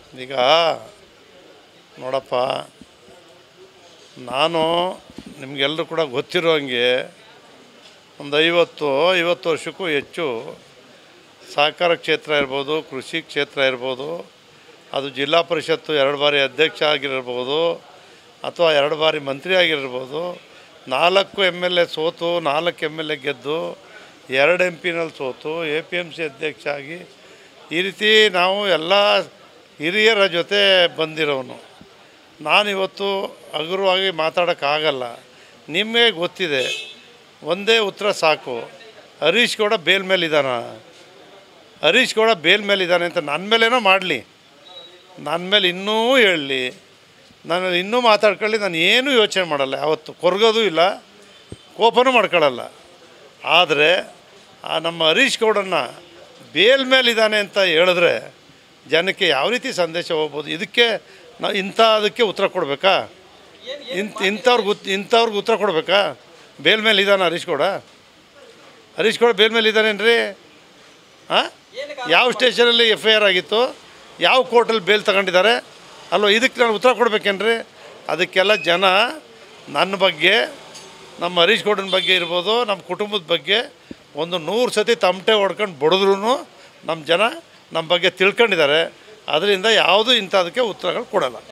ಈಗ ನೋಡಪ್ಪ ನಾನು ನಿಮಗೆಲ್ಲರೂ ಕೂಡ ಗೊತ್ತಿರೋ ಹಂಗೆ ಒಂದು ಐವತ್ತು ಐವತ್ತು ವರ್ಷಕ್ಕೂ ಹೆಚ್ಚು ಸಹಕಾರ ಕ್ಷೇತ್ರ ಇರ್ಬೋದು ಕೃಷಿ ಕ್ಷೇತ್ರ ಇರ್ಬೋದು ಅದು ಜಿಲ್ಲಾ ಪರಿಷತ್ತು ಎರಡು ಬಾರಿ ಅಧ್ಯಕ್ಷ ಆಗಿರ್ಬೋದು ಅಥವಾ ಎರಡು ಬಾರಿ ಮಂತ್ರಿ ಆಗಿರ್ಬೋದು ನಾಲ್ಕು ಎಮ್ ಎಲ್ ಎ ಸೋತು ನಾಲ್ಕು ಎಮ್ ಎಲ್ ಎ ಗೆದ್ದು ಎರಡು ಎಂ ಪಿನಲ್ಲಿ ಸೋತು ಎ ಪಿ ಎಮ್ ಸಿ ಅಧ್ಯಕ್ಷ ಆಗಿ ಈ ರೀತಿ ನಾವು ಎಲ್ಲ ಹಿರಿಯರ ಜೊತೆ ಬಂದಿರೋನು ನಾನಿವತ್ತು ಹಗುರವಾಗಿ ಮಾತಾಡೋಕ್ಕಾಗಲ್ಲ ನಿಮಗೆ ಗೊತ್ತಿದೆ ಒಂದೇ ಉತ್ತರ ಸಾಕು ಹರೀಶ್ ಗೌಡ ಬೇಲ್ ಮೇಲಿದ್ದಾನ ಹರೀಶ್ ಗೌಡ ಬೇಲ್ ಮೇಲಿದ್ದಾನೆ ಅಂತ ನನ್ನ ಮೇಲೇನೋ ಮಾಡಲಿ ನನ್ನ ಮೇಲೆ ಇನ್ನೂ ಹೇಳಲಿ ನಾನು ಇನ್ನೂ ಮಾತಾಡ್ಕೊಳ್ಳಿ ನಾನು ಏನೂ ಯೋಚನೆ ಮಾಡಲ್ಲ ಯಾವತ್ತು ಕೊರಗೋದು ಇಲ್ಲ ಕೋಪನೂ ಮಾಡ್ಕೊಳ್ಳಲ್ಲ ಆದರೆ ಆ ನಮ್ಮ ಹರೀಶ್ ಗೌಡನ್ನ ಬೇಲ್ ಮೇಲಿದ್ದಾನೆ ಅಂತ ಹೇಳಿದ್ರೆ ಜನಕ್ಕೆ ಯಾವ ರೀತಿ ಸಂದೇಶ ಹೋಗ್ಬೋದು ಇದಕ್ಕೆ ನಾವು ಇಂಥ ಅದಕ್ಕೆ ಉತ್ತರ ಕೊಡಬೇಕಾ ಇಂಥ ಇಂಥವ್ರಿಗೆ ಉತ್ ಇಂಥವ್ರಿಗೆ ಉತ್ತರ ಕೊಡಬೇಕಾ ಬೇಲ್ ಮೇಲೆ ಇದ್ದಾನೆ ಹರೀಶ್ ಗೌಡ ಹರೀಶ್ ಗೌಡ ಬೇಲ್ ಮೇಲೆ ಇದ್ದಾನೇನ್ರಿ ಹಾಂ ಯಾವ ಸ್ಟೇಷನಲ್ಲಿ ಎಫ್ ಐ ಆರ್ ಆಗಿತ್ತು ಯಾವ ಕೋರ್ಟಲ್ಲಿ ಬೇಲ್ ತಗೊಂಡಿದ್ದಾರೆ ಅಲ್ವ ಇದಕ್ಕೆ ನಾನು ಉತ್ತರ ಕೊಡ್ಬೇಕೇನ್ರಿ ಅದಕ್ಕೆಲ್ಲ ಜನ ನನ್ನ ಬಗ್ಗೆ ನಮ್ಮ ಹರೀಶ್ ಗೌಡನ ಬಗ್ಗೆ ಇರ್ಬೋದು ನಮ್ಮ ಕುಟುಂಬದ ಬಗ್ಗೆ ಒಂದು ನೂರು ಸತಿ ತಮಟೆ ಹೊಡ್ಕೊಂಡು ಬಡಿದ್ರೂ ನಮ್ಮ ಜನ ನಮ್ಮ ಬಗ್ಗೆ ತಿಳ್ಕೊಂಡಿದ್ದಾರೆ ಅದರಿಂದ ಯಾವುದೂ ಇಂಥದಕ್ಕೆ ಉತ್ತರಗಳು ಕೊಡಲ್ಲ